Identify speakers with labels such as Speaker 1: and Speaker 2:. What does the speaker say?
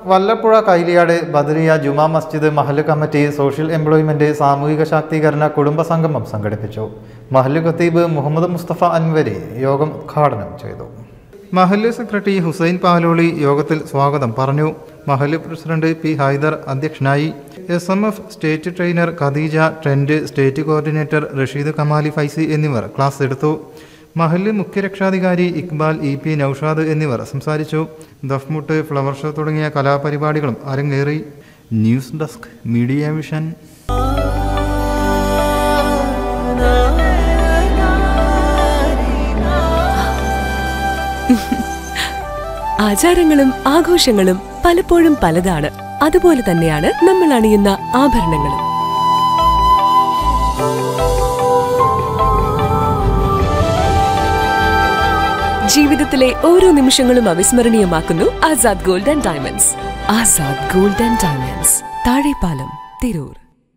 Speaker 1: വല്ലപ്പുഴ കൈലിയാട് ബദരിയ ജുമാ മസ്ജിദ് മഹല്ല് committee social employment സാമൂഹിക ശാക്തീകരണ കുടുംബ സംഗമം സംഘടിപ്പിച്ചു മഹല്ല് ഖത്തീബ് മുഹമ്മദ് മുസ്തഫ അൻവരി യോഗം ഉദ്ഘാടനം ചെയ്തു മഹല്ല് സെക്രട്ടറി ഹുസൈൻ പാലോളി യോഗത്തിൽ സ്വാഗതം പറഞ്ഞു മഹല്ല് പ്രസിഡന്റ് പി ഹൈദർ അധ്യക്ഷനായി S M F state trainer Khadeeja trend state coordinator Rasheed Kamali Faizy എന്നിവർ ക്ലാസ് എടുത്തു മഹല്ല് മുഖ്യരക്ഷാധികാരി ഇക്ബാൽ ഇ പി നൌഷാദ് എന്നിവർ സംസാരിച്ചു ദഫ്മുട്ട് ഫ്ലവർ ഷോ തുടങ്ങിയ കലാപരിപാടികളും അരങ്ങേറി ന്യൂസ് ഡെസ്ക് മീഡിയ വിഷൻ
Speaker 2: ആചാരങ്ങളും ആഘോഷങ്ങളും പലപ്പോഴും പലതാണ് അതുപോലെ തന്നെയാണ് നമ്മൾ അണിയുന്ന ആഭരണങ്ങളും ജീവിതത്തിലെ ഓരോ നിമിഷങ്ങളും അവിസ്മരണീയമാക്കുന്നു Azad gold and diamonds Azad gold and diamonds Thazhepalam Tirur